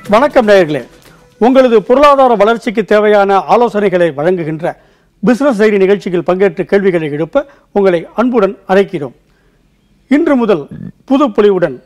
வணக்கம் நேயர்களே உங்களது பொருளாதார வளர்ச்சிக்கு தேவையான ஆலோசனைகளை வழங்குகின்ற பிசினஸ் டைரி நிகழ்ச்சியில் பங்கேற்று கேள்விகளை எழுப்ப உங்களை அன்புடன் அழைக்கிறோம் இன்று முதல் புது பொலிவுடன்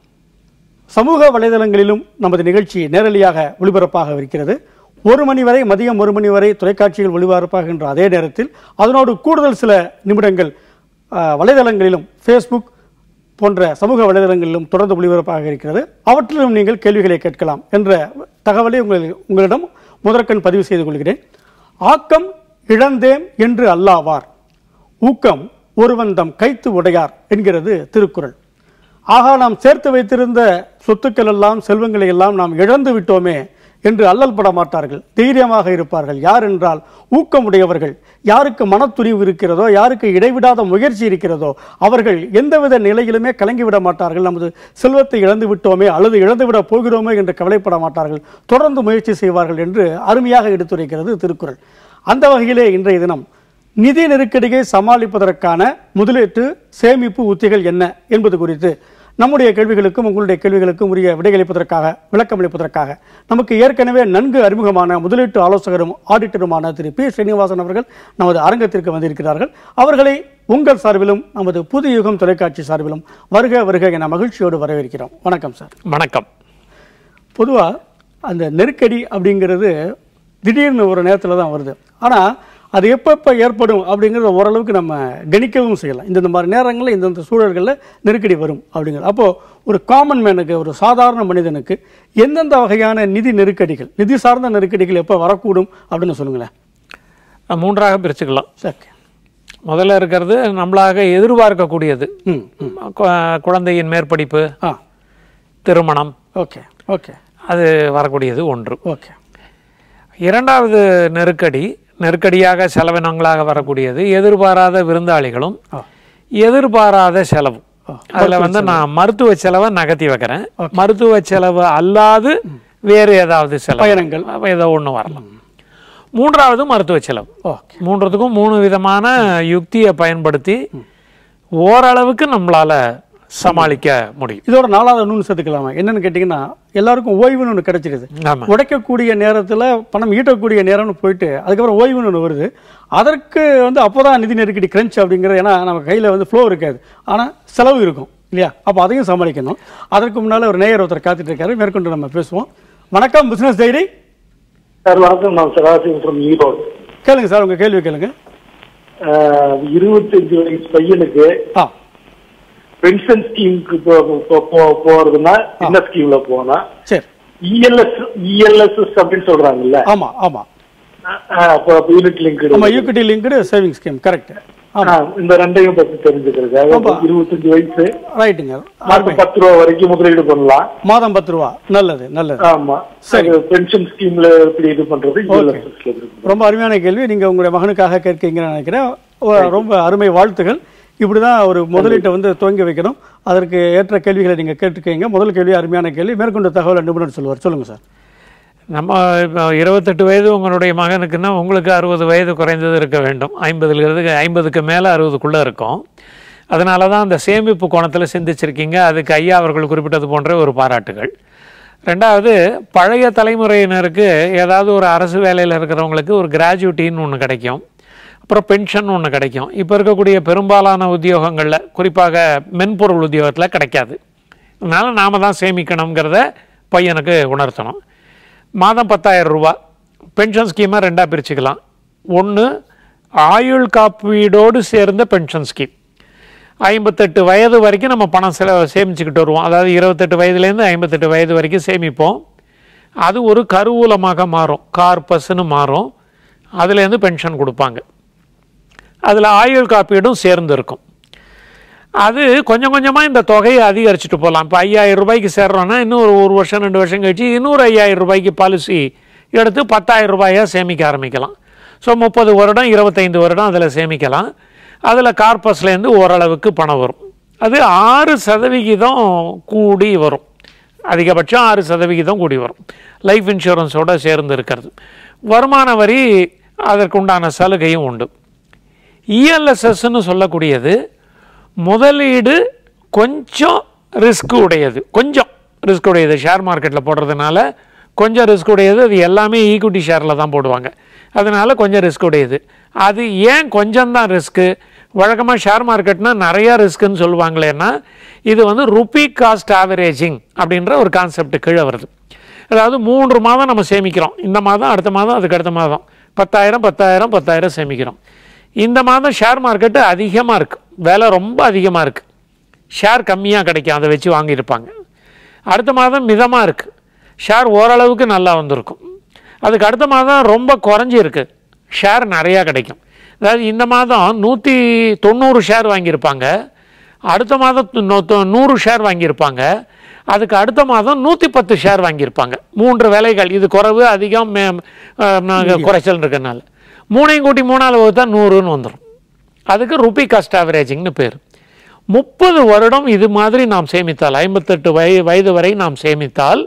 சமூக வலைதளங்களிலும் நமது நிகழ்ச்சி நேரலையாக ஒளிபரப்பாக இருக்கிறது ஒரு மணி வரை மதியம் ஒரு மணி வரை தொலைக்காட்சியில் ஒளிபரப்பாகின்ற அதே நேரத்தில் அதனோடு கூடுதல் சில நிமிடங்கள் அஹ், வலைதளங்களிலும் ஃபேஸ்புக் போன்ற சமூக வலைதளங்களிலும் தொடர்ந்து ஒளிபரப்பாக இருக்கிறது அவற்றிலும் நீங்கள் கேள்விகளை கேட்கலாம் என்ற தகவலை உங்கள் உங்களிடம் முதற்கண் பதிவு செய்து கொள்கிறேன் ஆக்கம் இழந்தேம் என்று அல்லாவார் ஊக்கம் ஒருவன் தம் கைத்து உடையார் என்கிறது திருக்குறள் ஆகா நாம் சேர்த்து வைத்திருந்த சொத்துக்கள் எல்லாம் செல்வங்களை எல்லாம் நாம் இழந்து விட்டோமே என்று அல்லல் பட மாட்டார்கள் தைரியமாக இருப்பார்கள் யார் என்றால் ஊக்கமுடையவர்கள் யாருக்கு மனத்துணிவு இருக்கிறதோ யாருக்கு இடைவிடாத முயற்சி இருக்கிறதோ அவர்கள் எந்தவித நிலையிலுமே கலங்கிவிட மாட்டார்கள் நமது செல்வத்தை இழந்து விட்டோமே அல்லது இழந்துவிட போகிறோமே என்று கவலைப்பட மாட்டார்கள் தொடர்ந்து முயற்சி செய்வார்கள் என்று அருமையாக எடுத்துரைக்கிறது திருக்குறள் அந்த வகையிலே இன்றைய தினம் நிதி நெருக்கடியை சமாளிப்பதற்கான முதலீட்டு சேமிப்பு உத்திகள் என்ன என்பது குறித்து நம்முடைய கேள்விகளுக்கும் உங்களுடைய கேள்விகளுக்கும் உரிய விடையளிப்பதற்காக விளக்கம் அளிப்பதற்காக நமக்கு ஏற்கனவே நன்கு அறிமுகமான முதலீட்டு ஆலோசகரும் ஆடிட்டருமான திரு பி ஸ்ரீனிவாசன் அவர்கள் நமது அரங்கத்திற்கு வந்திருக்கிறார்கள் அவர்களை உங்கள் சார்பிலும் நமது புது யுகம் தொலைக்காட்சி சார்பிலும் வருக வருக என மகிழ்ச்சியோடு வரவேற்கிறோம் வணக்கம் சார் வணக்கம் பொதுவாக அந்த நெருக்கடி அப்படிங்கிறது திடீர்னு ஒரு நேரத்தில் தான் வருது ஆனால் அது எப்பப்போ ஏற்படும் அப்படிங்கிறத ஓரளவுக்கு நம்ம கணிக்கவும் செய்யலாம் இந்தந்த மாதிரி நேரங்களில் இந்தந்த சூழல்களில் நெருக்கடி வரும் அப்படிங்கிறது அப்போது ஒரு காமன் மேனுக்கு ஒரு சாதாரண மனிதனுக்கு எந்தெந்த வகையான நிதி நெருக்கடிகள் நிதி சார்ந்த நெருக்கடிகள் எப்போ வரக்கூடும் அப்படின்னு சொல்லுங்களேன் அஹ் மூன்றாக பிரிச்சுக்கலாம் சரி முதல்ல இருக்கிறது நம்மளாக எதிர்பார்க்கக்கூடியது ம் ம் கு- குழந்தையின் மேற்படிப்பு ஆ திருமணம் ஓகே ஓகே அது வரக்கூடியது ஒன்று ஓகே இரண்டாவது நெருக்கடி நெருக்கடியாக செலவினங்களாக வரக்கூடியது எதிர்பாராத விருந்தாளிகளும் ஆ எதிர்பாராத செலவும் ஆ, அதில் வந்து நான் மருத்துவ செலவை நகர்த்தி வைக்கிறேன் மருத்துவ செலவு அல்லாது வேறு ஏதாவது செலவு பயணங்கள். ஏதோ ஒன்று வரலாம் மூன்றாவது மருத்துவ செலவு ஓகே மூன்றுத்துக்கும் மூணு விதமான யுக்தியை பயன்படுத்தி ஓரளவுக்கு நம்மளால சமாளிக்க முடியும் இதோட நாலாவது இன்னொன்று சேர்த்துக்கலாமா என்னன்னு கேட்டிங்கன்னா எல்லாருக்கும் ஓய்வுன்னு ஒன்று கிடைச்சிருது ஆமா உடைக்கக்கூடிய நேரத்தில் பணம் ஈட்டக்கூடிய நேரம்னு போயிட்டு அதுக்கப்புறம் ஓய்வுன்னு ஒன்று வருது அதற்கு வந்து அப்போதான் நிதி நெருக்கடி கிரன்ச் அப்படிங்கிறது ஏன்னா நம்ம கையில் வந்து ஃப்ளோ இருக்காது ஆனால் செலவு இருக்கும் இல்லையா அப்போ அதையும் சமாளிக்கணும் அதற்கு முன்னால் ஒரு நேயர் ஒருத்தர் காத்துட்டு இருக்காரு மேற்கொண்டு நம்ம பேசுவோம் வணக்கம் பிசினஸ் டைரி சார் வணக்கம் நான் சராசிங் ஃப்ரம் ஈரோடு கேளுங்க சார் உங்கள் கேள்வி கேளுங்க ஆஹ் இருபத்தஞ்சு வயசு பையனுக்கு ஆ பென்ஷன் ஸ்கீமுக்கு போறதுன்னா என்ன ஸ்கீம்ல போனா சரி இஎல்எஸ் இஎல்எஸ்எஸ் அப்படின்னு சொல்றாங்கல்ல ஆமாம் ஆமாம் ஆஹ் அப்போ யூனிட் லிங்க் ஆமாம் equity linked saving scheme correct ஆமாம் இந்த ரெண்டையும் பத்தி தெரிஞ்சுக்கிறதுக்காக ஆமா. இருபத்தஞ்சு வயசு ரைட்டுங்க மாசம் பத்து ரூபா வரைக்கும் முதலீடு பண்ணலாம் மாதம் பத்து ரூபா நல்லது நல்லது ஆமா சரி. பென்ஷன் ஸ்கீம்ல எப்படி இது பண்றது இஎல்எஸ்எஸ்ல இருக்கு ரொம்ப அருமையான கேள்வி நீங்க உங்களுடைய மகனுக்காக கேட்கீங்கன்னு நினைக்கிறேன் ஒ- ரொம்ப அருமை வாழ்த்துகள் இப்படிதான் ஒரு முதலீட்டை வந்து துவங்கி வைக்கணும் அதற்கு ஏற்ற கேள்விகளை நீங்க கேட்டுக்கீங்க முதல் கேள்வி அருமையான கேள்வி மேற்கொண்ட தகவலை நிபுணர் சொல்லுவார் சொல்லுங்க சார் நம்ம இப்போ இருபத்தெட்டு வயது உங்களுடைய மகனுக்குன்னா உங்களுக்கு அறுபது வயது குறைந்தது இருக்க வேண்டும் ஐம்பதுலேருந்து ஐம்பதுக்கு மேலே அறுபதுக்குள்ளே இருக்கும் அதனால தான் அந்த சேமிப்பு கோணத்தில் சிந்திச்சிருக்கீங்க அதுக்கு ஐயா அவர்கள் குறிப்பிட்டது போன்ற ஒரு பாராட்டுகள் ரெண்டாவது பழைய தலைமுறையினருக்கு ஏதாவது ஒரு அரசு வேலையில் இருக்கிறவங்களுக்கு ஒரு கிராஜுவிட்டின்னு ஒன்று கிடைக்கும் அப்புறம் பென்ஷன் ஒன்று கிடைக்கும் இப்போ இருக்கக்கூடிய பெரும்பாலான உத்தியோகங்களில் குறிப்பாக மென்பொருள் உத்தியோகத்தில் கிடைக்காது அதனால் நாம தான் சேமிக்கணுங்கிறத பையனுக்கு உணர்த்தணும் மாதம் பத்தாயிரம் ரூபா பென்ஷன் ஸ்கீமை ரெண்டாக பிரிச்சுக்கலாம் ஒன்று ஆயுள் காப்பீடோடு சேர்ந்த பென்ஷன் ஸ்கீம் ஐம்பத்தெட்டு வயது வரைக்கும் நம்ம பணம் செல சேமிச்சுக்கிட்டு வருவோம் அதாவது இருபத்தெட்டு வயதுலேருந்து ஐம்பத்தெட்டு வயது வரைக்கும் சேமிப்போம் அது ஒரு கருவூலமாக மாறும் கார்பஸ்ன்னு மாறும் அதுலேருந்து பென்ஷன் கொடுப்பாங்க அதில் ஆயுள் காப்பீடும் சேர்ந்து இருக்கும் அது கொஞ்சம் கொஞ்சமாக இந்த தொகையை அதிகரிச்சுட்டு போகலாம் இப்போ ஐயாயிரம் ரூபாய்க்கு சேர்றோன்னா இன்னும் ஒரு ஒரு வருஷம் ரெண்டு வருஷம் கழிச்சு இன்னொரு ஐயாயிரம் ரூபாய்க்கு பாலிசி எடுத்து பத்தாயிரம் ரூபாயாக சேமிக்க ஆரம்பிக்கலாம் ஸோ முப்பது வருடம் இருபத்தைந்து வருடம் அதில் சேமிக்கலாம் அதில் கார்பஸ்லேருந்து ஓரளவுக்கு பணம் வரும் அது ஆறு சதவிகிதம் கூடி வரும் அதிகபட்சம் ஆறு சதவிகிதம் கூடி வரும் லைஃப் இன்சூரன்ஸோடு சேர்ந்து இருக்கிறது வருமான வரி அதற்குண்டான சலுகையும் உண்டு இஎல்எஸ்எஸ்ன்னு சொல்லக்கூடியது முதலீடு கொஞ்சம் ரிஸ்க் உடையது கொஞ்சம் ரிஸ்க் உடையது ஷேர் மார்க்கெட்டில் போடுறதுனால கொஞ்சம் ரிஸ்க் உடையது அது எல்லாமே ஈக்விட்டி ஷேரில் தான் போடுவாங்க அதனால கொஞ்சம் ரிஸ்க் உடையது அது ஏன் கொஞ்சம் தான் ரிஸ்க்கு வழக்கமாக ஷேர் மார்க்கெட்னா நிறையா ரிஸ்க்குன்னு சொல்லுவாங்களேன்னா இது வந்து ருப்பி காஸ்ட் ஆவரேஜிங் அப்படின்ற ஒரு கான்செப்ட் கீழே வருது அதாவது மூன்று மாதம் நம்ம சேமிக்கிறோம் இந்த மாதம் அடுத்த மாதம் அதுக்கு அடுத்த மாதம் பத்தாயிரம் பத்தாயிரம் பத்தாயிரம் சேமிக்கிறோம் இந்த மாதம் ஷேர் மார்க்கெட்டு அதிகமாக இருக்குது விலை ரொம்ப அதிகமாக இருக்குது ஷேர் கம்மியாக கிடைக்கும் அதை வச்சு வாங்கியிருப்பாங்க அடுத்த மாதம் மிதமாக இருக்குது ஷேர் ஓரளவுக்கு நல்லா வந்திருக்கும் அதுக்கு அடுத்த மாதம் ரொம்ப குறைஞ்சிருக்கு ஷேர் நிறையா கிடைக்கும் அதாவது இந்த மாதம் நூற்றி தொண்ணூறு ஷேர் வாங்கியிருப்பாங்க அடுத்த மாதம் து- நூ- து- நூறு ஷேர் வாங்கியிருப்பாங்க அதுக்கு அடுத்த மாதம் நூற்றி பத்து ஷேர் வாங்கியிருப்பாங்க மூன்று விலைகள் இது குறைவு அதிகம் மே- அஹ், நாங்க குறைச்சல் இருக்கனால மூணையும் கூட்டி மூணால் வகுத்தா நூறுன்னு வந்துடும் அதுக்கு ருபி காஸ்ட் ஆவரேஜிங்னு பேர் முப்பது வருடம் இது மாதிரி நாம் சேமித்தால் ஐம்பத்தெட்டு வய வயது வரை நாம் சேமித்தால்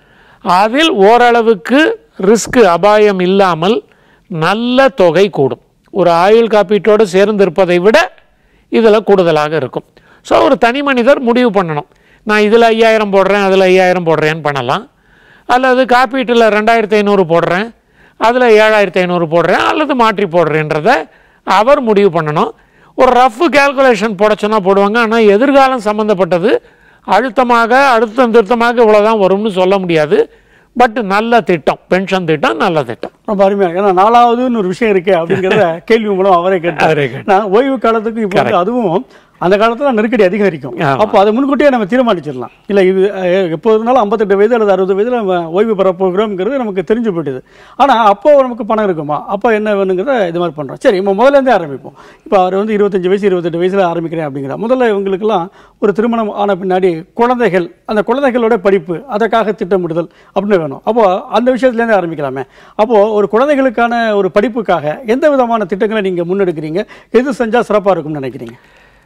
அதில் ஓரளவுக்கு ரிஸ்க் அபாயம் இல்லாமல் நல்ல தொகை கூடும் ஒரு ஆயுள் காப்பீட்டோடு சேர்ந்திருப்பதை விட இதில் கூடுதலாக இருக்கும் ஸோ ஒரு தனி மனிதர் முடிவு பண்ணணும் நான் இதில் ஐயாயிரம் போடுறேன் அதில் ஐயாயிரம் போடுறேன்னு பண்ணலாம் அல்லது காப்பீட்டில் ரெண்டாயிரத்தி ஐநூறு போடுறேன் அதில் ஏழாயிரத்தி ஐநூறு போடுறேன் அல்லது மாற்றி போடுறேன்றத அவர் முடிவு பண்ணணும் ஒரு ரஃப் கேல்குலேஷன் போட சொன்னா போடுவாங்க ஆனால் எதிர்காலம் சம்மந்தப்பட்டது அழுத்தமாக அழுத்தம் திருத்தமாக இவ்வளோதான் வரும்னு சொல்ல முடியாது பட் நல்ல திட்டம் பென்ஷன் திட்டம் நல்ல திட்டம் ரொம்ப அருமையா ஏன்னா நாலாவதுன்னு ஒரு விஷயம் இருக்கே அப்படிங்கிறத கேள்வி மூலம் அவரே அவரே கேட்டார் கேட்டார். நான் ஓய்வு காலத்துக்கு இப்போ வந்து அதுவும் அந்த காலத்துல நெருக்கடி அதிகரிக்கும் ஆமா. அப்போ அதை முன்கூட்டியே நம்ம தீர்மானிச்சிடலாம் இல்ல இது அஹ், எப்போ இருந்தாலும் ஐம்பத்தெட்டு வயது அல்லது அறுபது வயதுல நம்ம ஓய்வு பெற போகிறோம்ங்கிறது நமக்கு தெரிஞ்சு போயிடுது ஆனா அப்போ நமக்கு பணம் இருக்குமா அப்போ என்ன வேணுங்கிறத இது மாதிரி பண்றோம் சரி இப்போ முதல்ல இருந்தே ஆரம்பிப்போம் இப்போ அவர் வந்து இருபத்தஞ்சு வயசு இருபத்தெட்டு வயசுல ஆரம்பிக்கிறேன் அப்படிங்கிற முதல்ல இவங்களுக்கெல்லாம் ஒரு திருமணம் ஆன பின்னாடி குழந்தைகள் அந்த குழந்தைகளோட படிப்பு அதற்காக திட்டமிடுதல் அப்படின்னு வேணும் அப்போ அந்த விஷயத்துலேருந்து ஆரம்பிக்கலாமே அப்போ ஒரு குழந்தைகளுக்கான ஒரு படிப்புக்காக எந்த விதமான திட்டங்களை நீங்க முன்னெடுக்கிறீங்க எது செஞ்சா சிறப்பா இருக்கும்னு நினைக்கிறீங்க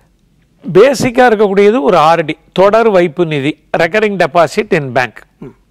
பேசிக்காக இருக்கக்கூடியது ஒரு ஆர்டி தொடர் வைப்பு நிதி ரெக்கரிங் டெபாசிட் இன் பேங்க்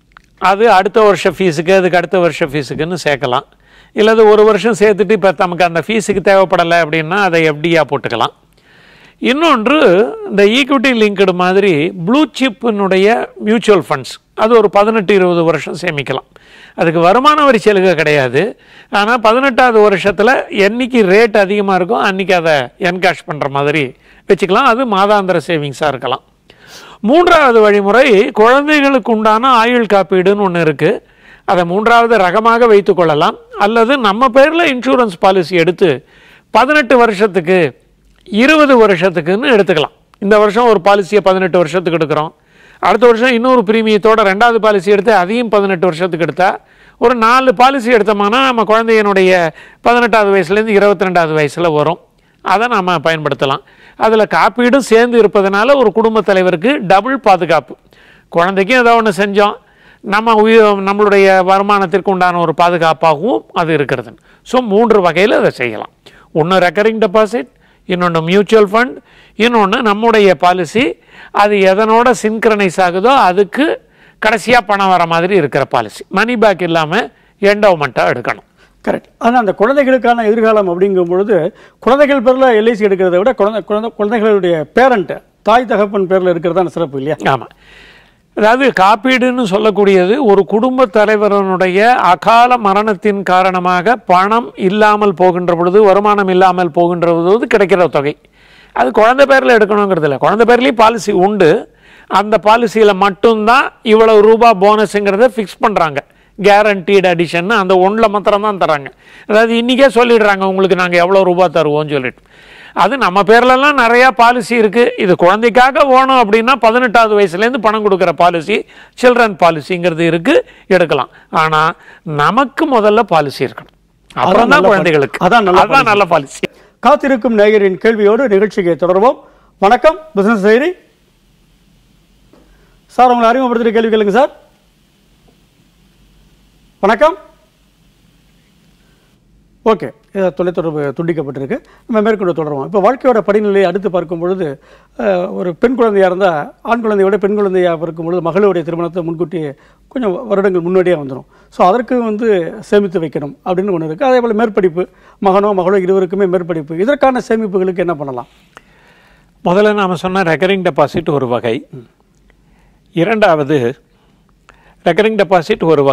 அது அடுத்த வருஷ ஃபீஸுக்கு அதுக்கு அடுத்த வருஷ ஃபீஸுக்குன்னு சேர்க்கலாம் இல்லது ஒரு வருஷம் சேர்த்துட்டு இப்போ நமக்கு அந்த ஃபீஸுக்கு தேவைப்படலை அப்படின்னா அதை எஃப்டியாக போட்டுக்கலாம் இன்னொன்று இந்த ஈக்விட்டி லிங்க்டு மாதிரி ப்ளூ சிப்பினுடைய மியூச்சுவல் ஃபண்ட்ஸ் அது ஒரு பதினெட்டு இருபது வருஷம் சேமிக்கலாம் அதுக்கு வருமான வரி சலுகை கிடையாது ஆனால் பதினெட்டாவது வருஷத்தில் என்னைக்கு ரேட் அதிகமாக இருக்கோ அன்றைக்கி அதை என்கேஷ் பண்ணுற மாதிரி வச்சுக்கலாம் அது மாதாந்திர சேவிங்ஸாக இருக்கலாம் மூன்றாவது வழிமுறை குழந்தைகளுக்கு உண்டான ஆயுள் காப்பீடுன்னு ஒன்று இருக்குது அதை மூன்றாவது ரகமாக வைத்துக் கொள்ளலாம் அல்லது நம்ம பேரில் இன்சூரன்ஸ் பாலிசி எடுத்து பதினெட்டு வருஷத்துக்கு இருபது வருஷத்துக்குன்னு எடுத்துக்கலாம் இந்த வருஷம் ஒரு பாலிசியை பதினெட்டு வருஷத்துக்கு எடுக்கிறோம் அடுத்த வருஷம் இன்னொரு பிரீமியத்தோட ரெண்டாவது பாலிசி எடுத்து அதையும் பதினெட்டு வருஷத்துக்கு எடுத்தா ஒரு நாலு பாலிசி எடுத்தோம்னா நம்ம குழந்தையினுடைய பதினெட்டாவது வயசுலேருந்து இருபத்தி ரெண்டாவது வயசில் வரும் அதை நாம் பயன்படுத்தலாம் அதில் காப்பீடும் சேர்ந்து இருப்பதனால ஒரு குடும்பத் தலைவருக்கு டபுள் பாதுகாப்பு குழந்தைக்கும் ஏதோ ஒன்று செஞ்சோம் நம்ம உயிர் நம்மளுடைய வருமானத்திற்கு உண்டான ஒரு பாதுகாப்பாகவும் அது இருக்கிறது ஸோ மூன்று வகையில் அதை செய்யலாம் ஒன்று ரெக்கரிங் டெபாசிட் இன்னொன்று மியூச்சுவல் ஃபண்ட் இன்னொன்று நம்முடைய பாலிசி அது எதனோட சின்க்ரனைஸ் ஆகுதோ அதுக்கு கடைசியாக பணம் வர மாதிரி இருக்கிற பாலிசி மணி பேக் இல்லாமல் என்டோமெண்ட்டாக எடுக்கணும் கரெக்ட் ஆனால் அந்த குழந்தைகளுக்கான எதிர்காலம் அப்படிங்கும் பொழுது குழந்தைகள் பேரில் எல்ஐசி எடுக்கிறத விட குழந்தை குழந்தை குழந்தைகளுடைய பேரண்ட் தாய் தகப்பன் பேரில் இருக்கிறது தான் சிறப்பு இல்லையா ஆமாம் அதாவது காப்பீடுன்னு சொல்லக்கூடியது ஒரு குடும்ப தலைவரனுடைய அகால மரணத்தின் காரணமாக பணம் இல்லாமல் போகின்ற பொழுது வருமானம் இல்லாமல் போகின்ற பொழுது கிடைக்கிற தொகை அது குழந்தை பேரில் எடுக்கணுங்கிறது இல்லை குழந்தை பேர்லேயும் பாலிசி உண்டு அந்த பாலிசியில் மட்டும்தான் இவ்வளவு ரூபா போனஸுங்கிறத ஃபிக்ஸ் பண்ணுறாங்க கேரண்டீடு அடிஷன் அந்த ஒன்றில் மாத்திரம் தான் தராங்க அதாவது இன்றைக்கே சொல்லிடுறாங்க உங்களுக்கு நாங்கள் எவ்வளோ ரூபா தருவோம்னு சொல்லிட்டு அது நம்ம பேர்லலாம் நிறையா பாலிசி இருக்குது இது குழந்தைக்காக வேணும் அப்படின்னா பதினெட்டாவது வயசுலேருந்து பணம் கொடுக்குற பாலிசி சில்ட்ரன் பாலிசிங்கிறது இருக்குது எடுக்கலாம் ஆனால் நமக்கு முதல்ல பாலிசி இருக்கணும் அப்புறம் தான் நல்ல குழந்தைகளுக்கு அதான் நல்ல அதான் நல்ல பாலிசி காத்திருக்கும் நேயரின் கேள்வியோடு நிகழ்ச்சியை தொடர்வோம் வணக்கம் பிசினஸ் டைரி சார் உங்களை அறிமுகப்படுத்துகிற கேள்வி கேளுங்க சார் வணக்கம் ஓகே இதை தொலைத்தொடர்பு துண்டிக்கப்பட்டிருக்கு நம்ம மேற்கொண்டு தொடருவோம் இப்போ வாழ்க்கையோட படிநிலையை அடுத்து பார்க்கும் பொழுது அஹ், ஒரு பெண் குழந்தையாக இருந்தால் ஆண் குழந்தையோட பெண் குழந்தையாக இருக்கும் பொழுது மகளுடைய திருமணத்தை முன்கூட்டி கொஞ்சம் வருடங்கள் முன்னாடியே வந்துடும் ஸோ அதற்கு வந்து சேமித்து வைக்கணும் அப்படின்னு ஒன்று இருக்குது அதே போல் மேற்படிப்பு மகனோ மகளோ இருவருக்குமே மேற்படிப்பு இதற்கான சேமிப்புகளுக்கு என்ன பண்ணலாம் முதல்ல நாம் சொன்ன ரெக்கரிங் டெபாசிட் ஒரு வகை இரண்டாவது ரெக்கரிங் டெபாசிட் ஒரு வகை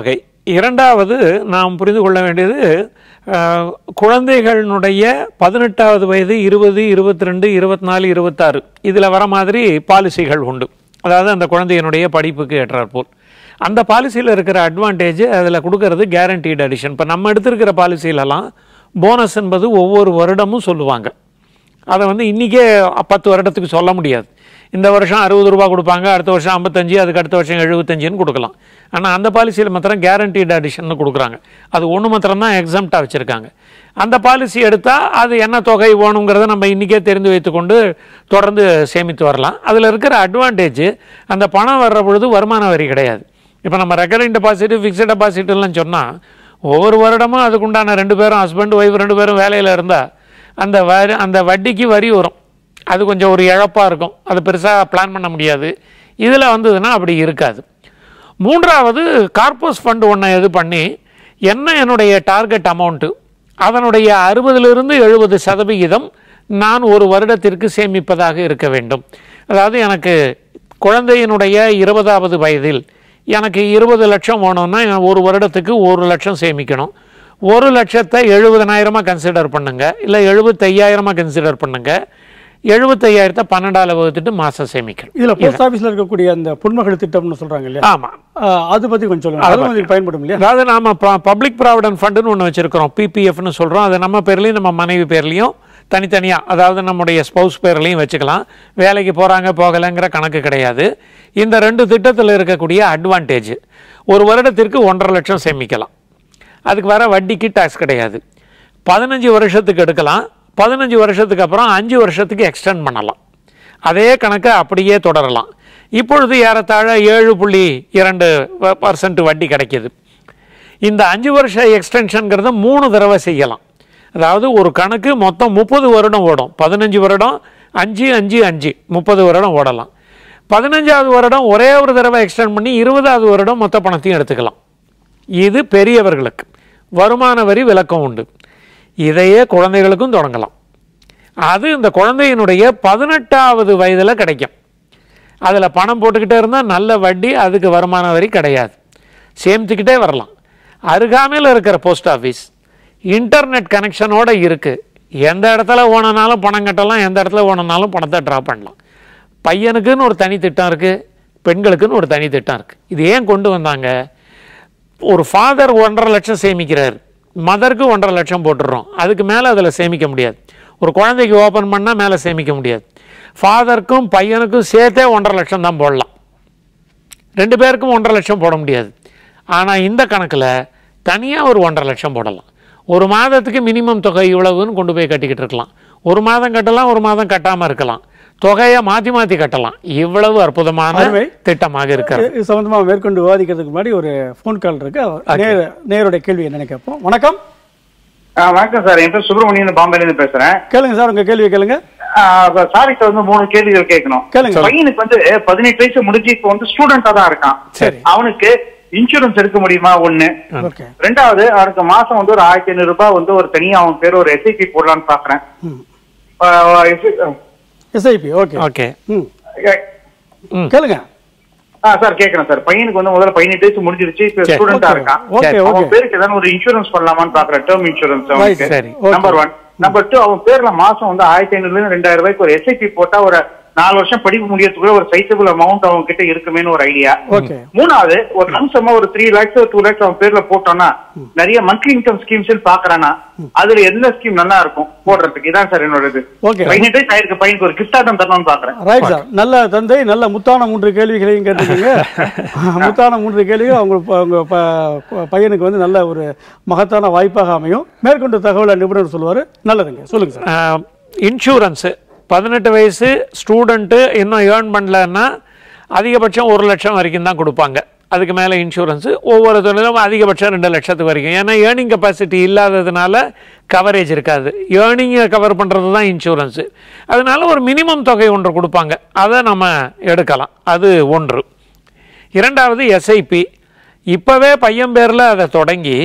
இரண்டாவது நாம் புரிந்து கொள்ள வேண்டியது அஹ், குழந்தைகளினுடைய பதினெட்டாவது வயது இருபது இருபத்தி ரெண்டு இருபத்தி நாலு இருபத்தாறு இதில் வர மாதிரி பாலிசிகள் உண்டு அதாவது அந்த குழந்தையினுடைய படிப்புக்கு ஏற்றாற்போல் அந்த பாலிசியில் இருக்கிற அட்வான்டேஜ் அதில் கொடுக்கறது கேரண்டீடு அடிஷன் இப்போ நம்ம எடுத்திருக்கிற பாலிசியிலலாம் போனஸ் என்பது ஒவ்வொரு வருடமும் சொல்லுவாங்க அதை வந்து இன்றைக்கே பத்து வருடத்துக்கு சொல்ல முடியாது இந்த வருஷம் அறுபது ரூபா கொடுப்பாங்க அடுத்த வருஷம் ஐம்பத்தஞ்சு அதுக்கு அடுத்த வருஷம் எழுபத்தஞ்சுன்னு கொடுக்கலாம் ஆனால் அந்த பாலிசியில் மாத்திரம் கேரண்டீடு அடிஷன் கொடுக்குறாங்க அது ஒன்று மாத்திரம் தான் எக்ஸாம்ட்டாக வச்சுருக்காங்க அந்த பாலிசி எடுத்தால் அது என்ன தொகை வேணுங்கிறத நம்ம இன்றைக்கே தெரிந்து வைத்துக்கொண்டு தொடர்ந்து சேமித்து வரலாம் அதில் இருக்கிற அட்வான்டேஜ் அந்த பணம் வர்ற பொழுது வருமான வரி கிடையாது இப்போ நம்ம ரெக்கரிங் டெபாசிட் ஃபிக்ஸட் டெபாசிட்லாம் சொன்னால் ஒவ்வொரு வருடமும் அதுக்குண்டான ரெண்டு பேரும் ஹஸ்பண்ட் ஒய்ஃப் ரெண்டு பேரும் வேலையில் இருந்தால் அந்த வரி அந்த வட்டிக்கு வரி வரும் அது கொஞ்சம் ஒரு இழப்பாக இருக்கும் அது பெருசாக பிளான் பண்ண முடியாது இதில் வந்ததுன்னா அப்படி இருக்காது மூன்றாவது கார்பஸ் ஃபண்ட் ஒன்று இது பண்ணி என்ன என்னுடைய டார்கெட் அமௌண்ட்டு அதனுடைய அறுபதிலிருந்து எழுபது சதவிகிதம் நான் ஒரு வருடத்திற்கு சேமிப்பதாக இருக்க வேண்டும் அதாவது எனக்கு குழந்தையினுடைய இருபதாவது வயதில் எனக்கு இருபது லட்சம் வேணும்னா நான் ஒரு வருடத்துக்கு ஒரு லட்சம் சேமிக்கணும் ஒரு லட்சத்தை எழுபதனாயிரமாக கன்சிடர் பண்ணுங்க இல்லை எழுபத்தையாயிரமாக கன்சிடர் பண்ணுங்க எழுபத்தையாயிரத்தை பன்னெண்டாவில் வகுத்துட்டு மாதம் சேமிக்கணும் இதுல போஸ்ட் ஆபீஸ்ல இருக்கக்கூடிய அந்த பொன்மகள் திட்டம்னு சொல்றாங்க இல்லையா ஆமாம் ஆஹ் அது பத்தி கொஞ்சம் சொல்லுங்க அதுவும் இதுக்கு பயன்படும் இல்லையா அதாவது நாம பப்ளிக் ப்ராவிடன்ட் ஃபண்டுன்னு ஒன்று வச்சிருக்கிறோம் பிபிஎஃப்னு சொல்கிறோம் அது நம்ம பேர்லையும் நம்ம மனைவி பேர்லையும் தனித்தனியாக அதாவது நம்முடைய ஸ்பௌஸ் பேர்லையும் வச்சுக்கலாம் வேலைக்கு போகிறாங்க போகலைங்கிற கணக்கு கிடையாது இந்த ரெண்டு திட்டத்தில் இருக்கக்கூடிய அட்வான்டேஜ் ஒரு வருடத்திற்கு ஒன்றரை லட்சம் சேமிக்கலாம் அதுக்கு வர வட்டிக்கு டேக்ஸ் கிடையாது பதினஞ்சு வருஷத்துக்கு எடுக்கலாம் பதினஞ்சு வருஷத்துக்கு அப்புறம் அஞ்சு வருஷத்துக்கு எக்ஸ்டெண்ட் பண்ணலாம் அதே கணக்கை அப்படியே தொடரலாம் இப்பொழுது ஏறத்தாழ ஏழு புள்ளி இரண்டு பர்சன்ட் வட்டி கிடைக்கிது இந்த அஞ்சு வருஷ எக்ஸ்டென்ஷனுங்கிறத மூணு தடவை செய்யலாம் அதாவது ஒரு கணக்கு மொத்தம் முப்பது வருடம் ஓடும் பதினஞ்சு வருடம் அஞ்சு அஞ்சு அஞ்சு முப்பது வருடம் ஓடலாம் பதினஞ்சாவது வருடம் ஒரே ஒரு தடவை எக்ஸ்டெண்ட் பண்ணி இருபதாவது வருடம் மொத்த பணத்தையும் எடுத்துக்கலாம் இது பெரியவர்களுக்கு வருமான வரி விலக்கம் உண்டு இதையே குழந்தைகளுக்கும் தொடங்கலாம் அது இந்த குழந்தையினுடைய பதினெட்டாவது வயதில் கிடைக்கும் அதில் பணம் போட்டுக்கிட்டே இருந்தால் நல்ல வட்டி அதுக்கு வருமான வரி கிடையாது சேமித்துக்கிட்டே வரலாம் அருகாமையில் இருக்கிற போஸ்ட் ஆஃபீஸ் இன்டர்நெட் கனெக்ஷனோட இருக்குது எந்த இடத்துல ஓனனாலும் பணம் கட்டலாம் எந்த இடத்துல ஓனனாலும் பணத்தை ட்ரா பண்ணலாம் பையனுக்குன்னு ஒரு தனி திட்டம் இருக்குது பெண்களுக்குன்னு ஒரு தனி திட்டம் இருக்குது இது ஏன் கொண்டு வந்தாங்க ஒரு ஃபாதர் ஒன்றரை லட்சம் சேமிக்கிறார் மதருக்கு ஒன்றரை லட்சம் போட்டுடுறோம் அதுக்கு மேலே அதில் சேமிக்க முடியாது ஒரு குழந்தைக்கு ஓப்பன் பண்ணால் மேலே சேமிக்க முடியாது ஃபாதருக்கும் பையனுக்கும் சேர்த்தே ஒன்றரை லட்சம் தான் போடலாம் ரெண்டு பேருக்கும் ஒன்றரை லட்சம் போட முடியாது ஆனால் இந்த கணக்கில் தனியாக ஒரு ஒன்றரை லட்சம் போடலாம் ஒரு மாதத்துக்கு மினிமம் தொகை இவ்வளவுன்னு கொண்டு போய் கட்டிக்கிட்டு இருக்கலாம் ஒரு மாதம் கட்டலாம் ஒரு மாதம் கட்டாமல் இருக்கலாம் தொகையை மாற்றி மாற்றி கட்டலாம் இவ்வளவு அற்புதமான அருமை. திட்டமாக இருக்கிறது இது சம்பந்தமா மேற்கொண்டு விவாதிக்கிறதுக்கு முன்னாடி ஒரு ஃபோன் கால் இருக்கு நேர நேருடைய கேள்வி என்னன்னு கேட்போம் வணக்கம் ஆ, வணக்கம் சார் என் பேர் சுப்பிரமணியன் பாம்பேல இருந்து பேசுறேன் கேளுங்க சார் உங்க கேள்வியை கேளுங்க சாரிட்ட வந்து மூணு கேள்விகள் கேட்கணும் கேளுங்க. பையனுக்கு வந்து பதினெட்டு வயசு முடிஞ்சு இப்போ வந்து ஸ்டூடெண்டா தான் இருக்கான் சரி. அவனுக்கு இன்சூரன்ஸ் எடுக்க முடியுமா ஒண்ணு ஓகே ரெண்டாவது அவனுக்கு மாசம் வந்து ஒரு ஆயிரத்தி ஐநூறு ரூபாய் வந்து ஒரு தனியா அவன் பேர் ஒரு எஸ்ஐபி போடலான்னு பாக்குறேன் ம் ஆ, எஸ்- எஸ்ஐபி ஓகே ஓகே ம் ம் கேளுங்க ஆ சார் கேக்குறேன் சார் பையனுக்கு வந்து முதல்ல பதினெட்டு வயசு முடிஞ்சிருச்சு இப்ப சரி. ஸ்டூடெண்டா ஓகே இருக்கான் ஓகே சரி. ஓகே அவன் பேருக்கு ஏதாவது ஒரு இன்சூரன்ஸ் பண்ணலாமான்னு பாக்குறேன் டேர்ம் இன்சூரன்ஸ் அவனுக்கு சரி. Okay. Number one number two அவன் பேர்ல மாசம் வந்து ஆயிரத்தி ஐநூறுல இருந்து ரெண்டாயிரம் ரூபாய்க்கு ஒரு எஸ்ஐபி போட்டா ஒரு நாலு வருஷம் படிப்பு முடியறதுக்குள்ள ஒரு சைசபிள் அமௌண்ட் அவங்க கிட்ட இருக்குமேன்னு ஒரு ஐடியா ஓகே மூணாவது ஒரு லம்சமா ஒரு த்ரீ லேக்ஸ் டூ லேக்ஸ் அவன் பேர்ல போட்டோம்னா நிறைய மந்த்லி இன்கம் ஸ்கீம்ஸ் பாக்குறானா அதுல எந்த ஸ்கீம் நல்லா இருக்கும் போடுறதுக்கு இதான் சார் என்னோட இது ஓகே. பதினெட்டு வயசு ஆயிருக்கு பையனுக்கு ஒரு கிஃப்டா தான் தரணும்னு பாக்குறேன் ரைட் சார் நல்ல தந்தை நல்ல முத்தான மூன்று கேள்விகளையும் கேட்டிருக்கீங்க முத்தான மூன்று கேள்விகள் அவங்க ப- உங்க ப- பையனுக்கு வந்து நல்ல ஒரு மகத்தான வாய்ப்பாக அமையும் மேற்கொண்டு தகவலை நிபுணர் சொல்லுவாரு நல்லதுங்க சொல்லுங்க சார் இன்சூரன்ஸு பதினெட்டு வயசு ஸ்டூடெண்ட்டு இன்னும் ஏர்ன் பண்ணலன்னா அதிகபட்சம் ஒரு லட்சம் வரைக்கும் தான் கொடுப்பாங்க அதுக்கு மேலே இன்சூரன்ஸு ஒவ்வொரு தொழிலும் அதிகபட்சம் ரெண்டு லட்சத்துக்கு வரைக்கும் ஏன்னா ஏர்னிங் கெப்பாசிட்டி இல்லாததுனால கவரேஜ் இருக்காது ஏர்னிங்கை கவர் பண்ணுறது தான் இன்சூரன்ஸு அதனால ஒரு மினிமம் தொகை ஒன்று கொடுப்பாங்க அதை நம்ம எடுக்கலாம் அது ஒன்று இரண்டாவது எஸ்ஐபி இப்போவே பையன் பேரில் அதை தொடங்கி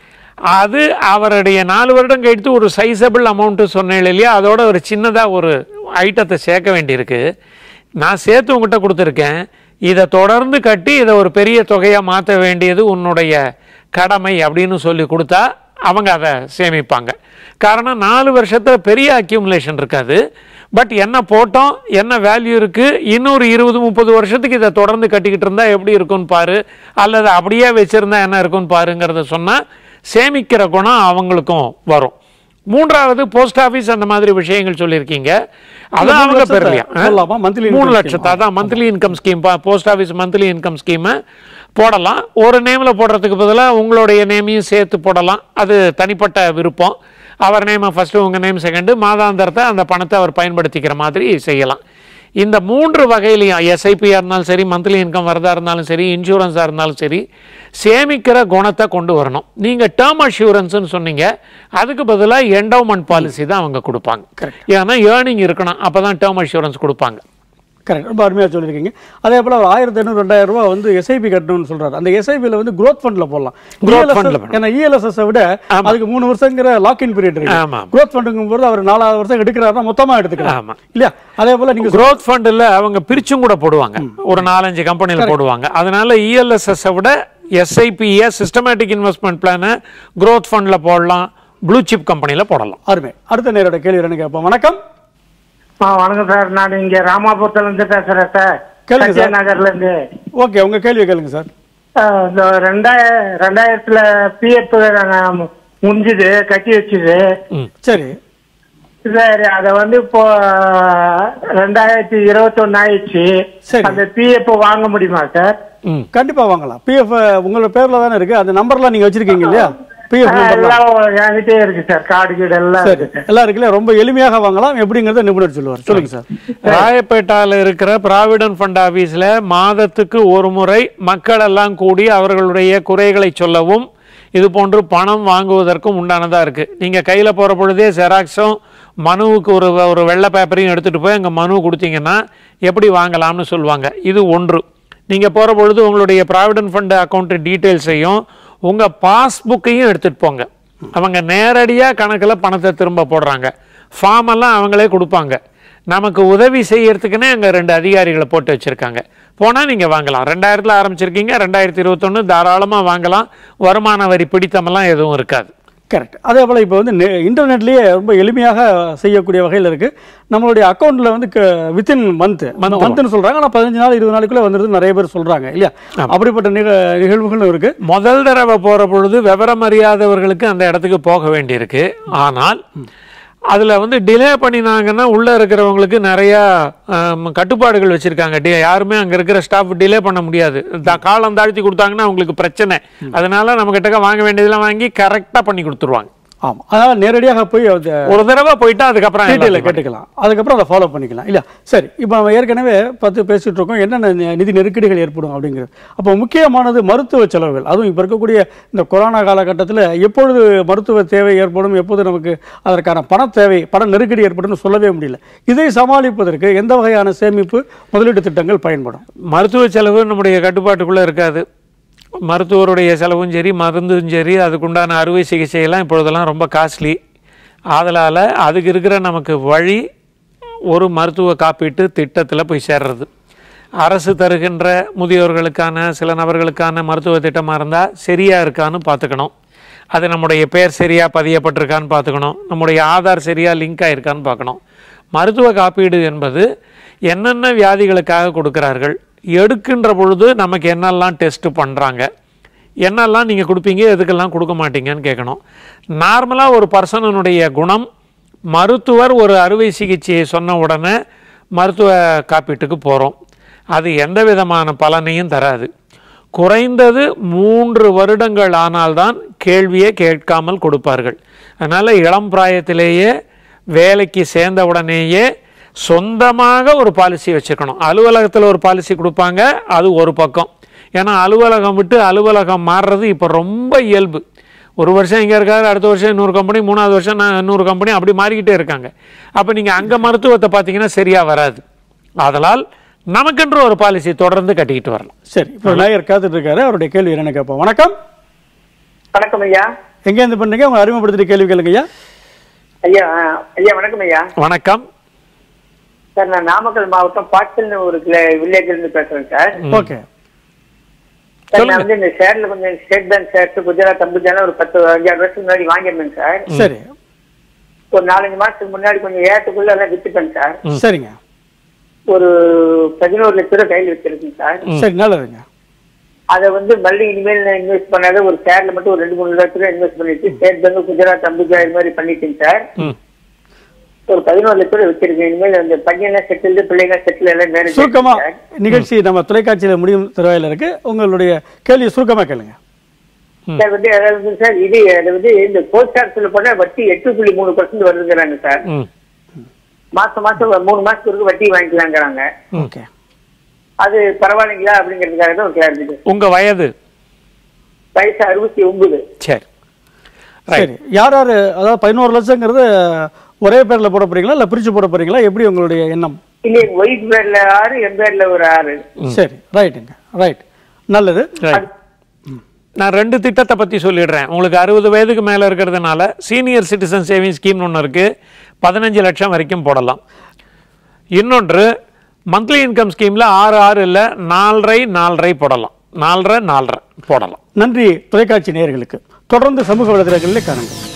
அது அவருடைய நாலு வருடம் கழித்து ஒரு சைஸபிள் அமௌண்ட்டு சொன்னேன் இல்லையா அதோட ஒரு சின்னதாக ஒரு ஐட்டத்தை சேர்க்க வேண்டியிருக்கு நான் சேர்த்து உங்ககிட்ட கொடுத்துருக்கேன் இதை தொடர்ந்து கட்டி இதை ஒரு பெரிய தொகையாக மாற்ற வேண்டியது உன்னுடைய கடமை அப்படின்னு சொல்லி கொடுத்தா அவங்க அதை சேமிப்பாங்க காரணம் நாலு வருஷத்தில் பெரிய அக்யூமுலேஷன் இருக்காது பட் என்ன போட்டோம் என்ன வேல்யூ இருக்குது இன்னொரு இருபது முப்பது வருஷத்துக்கு இதை தொடர்ந்து கட்டிக்கிட்டு இருந்தால் எப்படி இருக்கும்னு பாரு அல்லது அப்படியே வச்சுருந்தா என்ன இருக்கும்னு பாருங்கிறத சொன்னால் சேமிக்கிற குணம் அவங்களுக்கும் வரும் மூன்றாவது போஸ்ட் ஆஃபீஸ் அந்த மாதிரி விஷயங்கள் சொல்லியிருக்கீங்க அதான் மூணு அவங்க லட்சத்தை பெறலையா சொல்லலாமா? Monthly மூணு income லட்சத்தை அதான் monthly income scheme post office monthly income ஸ்கீமை போடலாம் ஒரு நேமில் போடுறதுக்கு பதிலாக உங்களுடைய நேமையும் சேர்த்து போடலாம் அது தனிப்பட்ட விருப்பம் அவர் நேமை ஃபஸ்ட்டு உங்கள் நேம் செகண்டு மாதாந்திரத்தை அந்த பணத்தை அவர் பயன்படுத்திக்கிற மாதிரி செய்யலாம் இந்த மூன்று வகையிலையும் எஸ்ஐபியாக இருந்தாலும் சரி மந்த்லி இன்கம் வரதா இருந்தாலும் சரி இன்சூரன்ஸாக இருந்தாலும் சரி சேமிக்கிற குணத்தை கொண்டு வரணும் நீங்கள் டேர்ம் அஷூரன்ஸ்னு சொன்னீங்க அதுக்கு பதிலாக என்டோமெண்ட் பாலிசி தான் அவங்க கொடுப்பாங்க ஏன்னா ஏர்னிங் இருக்கணும் அப்போ தான் டேர்ம் அஷூரன்ஸ் கொடுப்பாங்க கரெக்ட் ரொம்ப அருமையாக சொல்லியிருக்கீங்க அதே போல் ஒரு ஆயிரத்தி ஐநூறு ரெண்டாயிரம் ரூபா வந்து எஸ்ஐபி கட்டணும்னு சொல்றாரு அந்த எஸ்ஐபியில் வந்து growth ஃபண்டில் போடலாம் Growth ELSS fund ல போடலாம். ஏன்னா இஎல்எஸ்எஸ் விட அதுக்கு மூணு வருஷங்கிற லாக்இன் பீரியட் இருக்கு ஆமா. growth ஃபண்டுங்கும் போது அவர் நாலாவது வருஷம் எடுக்கிறாருன்னா மொத்தமா எடுத்துக்கலாம் ஆமா. இல்லையா அதே போல நீங்க growth ஃபண்டில் அவங்க பிரிச்சும் கூட போடுவாங்க ஒரு நாலஞ்சு கம்பெனியில் போடுவாங்க அதனால இஎல்எஸ்எஸ் விட எஸ்ஐபிஏ சிஸ்டமேட்டிக் இன்வெஸ்ட்மெண்ட் பிளானை growth ஃபண்டில் போடலாம் ப்ளூ சிப் கம்பெனியில் போடலாம் அருமை அடுத்த நேரோட கேள்வி என்னன்னு கேட்போம் வணக்கம் ஆ வணக்கம் சார் நான் இங்க ராமாபுரத்துல இருந்து பேசுறேன் சார் கேளுங்க சத்யா சார். நகர்ல இருந்து ஓகே உங்க கேள்வி கேளுங்க சார் ஆ, இந்த ரெண்டாய ரெண்டாயிரத்துல பிஎஃப் முடிஞ்சுது கட்டி வச்சுது சரி சரி அத வந்து இப்போ ரெண்டாயிரத்தி இருபத்தொன்னு ஆயிடுச்சு சரி. அந்த பிஎஃப் வாங்க முடியுமா சார் ம் கண்டிப்பா வாங்கலாம் பிஎஃப் உங்களோட பேர்ல தானே இருக்கு அந்த நம்பர்லாம் நீங்க வச்சிருக்கீங்க இல்லையா பிஎஃப் ஆ, நம்பர்லாம் எல்லாம் என்கிட்டே இருக்கு சார் கார்டு கீடு எல்லாம் சரி இருக்கு சார். எல்லாம் இருக்குல்ல ரொம்ப எளிமையாக வாங்கலாம் எப்படிங்கறத நிபுணர் சொல்லுவார் சொல்லுங்க சார் ராயப்பேட்டால இருக்கிற ப்ராவிடன்ட் ஃபண்ட் ஆபீஸ்ல மாதத்துக்கு ஒரு முறை மக்கள் எல்லாம் கூடி அவர்களுடைய குறைகளை சொல்லவும் இது போன்று பணம் வாங்குவதற்கும் உண்டானதா இருக்கு நீங்க கையில போற பொழுதே ஜெராக்ஸும் மனுவுக்கு ஒரு ஒரு வெள்ளை பேப்பரையும் எடுத்துட்டு போய் அங்க மனு கொடுத்தீங்கன்னா எப்படி வாங்கலாம்னு சொல்லுவாங்க இது ஒன்று நீங்க போற பொழுது உங்களுடைய ப்ராவிடன்ட் ஃபண்ட் அக்கௌண்ட் டீட்டெயில்ஸையும் உங்க பாஸ்புக்கையும் எடுத்துட்டு போங்க அவங்க நேரடியா கணக்குல பணத்தை திரும்ப போடுறாங்க ஃபார்ம் எல்லாம் அவங்களே கொடுப்பாங்க நமக்கு உதவி செய்யறதுக்குன்னே அங்கே ரெண்டு அதிகாரிகளை போட்டு வச்சுருக்காங்க போனால் நீங்கள் வாங்கலாம் ரெண்டாயிரத்தில் ஆரம்பிச்சிருக்கீங்க ரெண்டாயிரத்தி இருபத்தொன்று தாராளமாக வாங்கலாம் வருமான வரி பிடித்தமெல்லாம் எதுவும் இருக்காது கரெக்ட் அதே போல் இப்போ வந்து நெ- இன்டர்நெட்லேயே ரொம்ப எளிமையாக செய்யக்கூடிய வகையில் இருக்கு நம்மளுடைய அக்கௌண்ட்டில் வந்து வித்தின் மந்த் மந்த்னு சொல்றாங்க ஆனால் பதினஞ்சு நாள் இருபது நாளுக்குள்ளே வந்துருது நிறைய பேர் சொல்றாங்க இல்லையா அப்படிப்பட்ட நிக நிகழ்வுகளும் இருக்கு முதல் தடவை போகிற பொழுது விவரம் அறியாதவர்களுக்கு அந்த இடத்துக்கு போக வேண்டியிருக்கு ஆனால் அதில் வந்து டிலே பண்ணினாங்கன்னா உள்ளே இருக்கிறவங்களுக்கு நிறையா ஆம், கட்டுப்பாடுகள் வச்சுருக்காங்க டி யாருமே அங்கே இருக்கிற ஸ்டாஃப் டிலே பண்ண முடியாது த- காலம் தாழ்த்தி கொடுத்தாங்கன்னா அவங்களுக்கு பிரச்சனை அதனால நம்ம கிட்டக்க வாங்க வேண்டியதெல்லாம் வாங்கி கரெக்டாக பண்ணி கொடுத்துருவாங்க ஆமாம் அதனால் நேரடியாக போய் அந்த ஒரு தடவை போயிட்டா அதுக்கப்புறம் டீட்டெயிலை எல்லாத்தையும் கேட்டுக்கலாம் அதுக்கப்புறம் அதை ஃபாலோ பண்ணிக்கலாம் இல்லையா சரி இப்போ நம்ம ஏற்கனவே பத்து பேசிட்டு இருக்கோம் என்னென்ன நி- நிதி நெருக்கடிகள் ஏற்படும் அப்படிங்கிறது அப்போ முக்கியமானது மருத்துவ செலவுகள் அதுவும் இப்போ இருக்கக்கூடிய இந்த கொரோனா காலகட்டத்தில் எப்பொழுது மருத்துவ தேவை ஏற்படும் எப்போது நமக்கு அதற்கான பண தேவை பண நெருக்கடி ஏற்படும்னு சொல்லவே முடியல இதை சமாளிப்பதற்கு எந்த வகையான சேமிப்பு முதலீட்டு திட்டங்கள் பயன்படும் மருத்துவ செலவு நம்முடைய கட்டுப்பாட்டுக்குள்ளே இருக்காது மருத்துவருடைய செலவும் சரி மருந்தும் சரி அதுக்குண்டான அறுவை சிகிச்சையெல்லாம் இப்பொழுதெல்லாம் ரொம்ப காஸ்ட்லி ஆதலால் அதுக்கு இருக்கிற நமக்கு வழி ஒரு மருத்துவ காப்பீட்டு திட்டத்தில் போய் சேர்றது அரசு தருகின்ற முதியோர்களுக்கான சில நபர்களுக்கான மருத்துவ திட்டமாக இருந்தால் சரியாக இருக்கான்னு பார்த்துக்கணும் அது நம்முடைய பேர் சரியாக பதியப்பட்டிருக்கான்னு பார்த்துக்கணும் நம்முடைய ஆதார் சரியாக லிங்க் ஆயிருக்கான்னு பார்க்கணும் மருத்துவ காப்பீடு என்பது என்னென்ன வியாதிகளுக்காக கொடுக்கிறார்கள் எடுக்கின்ற பொழுது நமக்கு என்னெல்லாம் டெஸ்ட் பண்ணுறாங்க என்னெல்லாம் நீங்கள் கொடுப்பீங்க எதுக்கெல்லாம் கொடுக்க மாட்டீங்கன்னு கேட்கணும் நார்மலாக ஒரு பர்சனுடைய குணம் மருத்துவர் ஒரு அறுவை சிகிச்சையை சொன்ன உடனே மருத்துவ காப்பீட்டுக்கு போகிறோம் அது எந்த விதமான பலனையும் தராது குறைந்தது மூன்று வருடங்கள் ஆனால்தான் கேள்வியே கேட்காமல் கொடுப்பார்கள் அதனால் இளம் பிராயத்திலேயே வேலைக்கு சேர்ந்த உடனேயே சொந்தமாக ஒரு பாலிசி வச்சுக்கணும் அலுவலகத்தில் ஒரு பாலிசி கொடுப்பாங்க அது ஒரு பக்கம் ஏன்னா அலுவலகம் விட்டு அலுவலகம் மாறுறது இப்போ ரொம்ப இயல்பு ஒரு வருஷம் இங்கே இருக்காரு அடுத்த வருஷம் இன்னொரு கம்பெனி மூணாவது வருஷம் நான் இன்னொரு கம்பெனி அப்படி மாறிக்கிட்டே இருக்காங்க அப்போ நீங்கள் அங்கே மருத்துவத்தை பார்த்தீங்கன்னா சரியாக வராது ஆதலால் நமக்கென்று ஒரு பாலிசி தொடர்ந்து கட்டிக்கிட்டு வரலாம் சரி இப்போ நாயர் காத்துட்டு இருக்காரு அவருடைய கேள்வி என்னன்னு கேட்போம் வணக்கம் வணக்கம் ஐயா எங்கேருந்து பண்றீங்க உங்க அறிமுகப்படுத்திட்டு கேள்வி கேளுங்க ஐயா ஐயா ஆ, ஐயா வணக்கம் ஐயா வணக்கம் சார் நான் நாமக்கல் மாவட்டம் பாட்டில் ஒரு வில்லேஜ்ல இருந்து பேசுறேன் சார் ஓகே சார் சொல்லுங்க. நான் வந்து இந்த ஷேர்ல கொஞ்சம் ஸ்டேட் பேங்க் ஷேர்ஸ் குஜராத் அம்புஜால ஒரு பத்து அஞ்சாறு வருஷத்துக்கு முன்னாடி வாங்கியிருந்தேன் சார் சரி ஒரு நாலஞ்சு மாசத்துக்கு முன்னாடி கொஞ்சம் ஏறத்துக்குள்ள எல்லாம் வித்துட்டேன் சார் சரிங்க ஒரு பதினோரு லட்ச ரூபாய் கையில் வச்சிருக்கேன் சார் சரி நல்லதுங்க அதை வந்து மறுபடி இனிமேல் நான் இன்வெஸ்ட் பண்ணாத ஒரு ஷேர்ல மட்டும் ஒரு ரெண்டு மூணு லட்ச ரூபாய் இன்வெஸ்ட் பண்ணிட்டு ஸ்டேட் பேங்க் குஜராத் அம்புஜா இது மாதிரி பண்ணிட்டேன் சார் ம் ஒரு பதினோரு லட்ச ரூபாய் வச்சிருக்கேன் இனிமேல் அந்த பையன்லாம் செட்டில் பிள்ளைங்க செட்டில் எல்லாம் மேனேஜ் சுருக்கமா நிகழ்ச்சி நம்ம தொலைக்காட்சியில முடியும் தருவாயில இருக்கு உங்களுடைய கேள்வி சுருக்கமா கேளுங்க சார் வந்து அதாவது வந்து சார் இது அது வந்து இந்த போஸ்ட் ஆஃபீஸ்ல போனா வட்டி எட்டு புள்ளி மூணு பர்சன்ட் வருதுங்கிறாங்க சார் ம் மாசம் மாசம் ஒரு மூணு மாசத்துக்கு வட்டி வாங்கிக்கலாங்கிறாங்க ஓகே அது பரவாயில்லைங்களா அப்படிங்கிறதுக்காக தான் கிளாரிட்டி உங்க வயது வயசு அறுபத்தி ஒன்பது சரி ரைட் சரி யார் யார் அதாவது பதினோரு லட்சங்கிறது ஒரே பேர்ல போட போறீங்களா இல்ல பிரிச்சு போட போறீங்களா எப்படி உங்களுடைய எண்ணம் இல்ல எங்க ஒய்ஃப் பேர்ல ஆறு என் பேர்ல ஒரு ஆறு சரி ரைட்டுங்க ரைட் நல்லது ரைட் நான் ரெண்டு திட்டத்தை பற்றி சொல்லிடுறேன் உங்களுக்கு அறுபது வயதுக்கு மேலே இருக்கிறதுனால சீனியர் சிட்டிசன் சேவிங் ஸ்கீம்னு ஒன்று இருக்குது பதினஞ்சு லட்சம் வரைக்கும் போடலாம் இன்னொன்று மந்த்லி இன்கம் ஸ்கீமில் ஆறு ஆறு இல்லை நாலரை நாலரை போடலாம் நாலரை நாலரை போடலாம் நன்றி தொலைக்காட்சி நேயர்களுக்கு தொடர்ந்து சமூக வலைதளங்களில் காணுங்கள்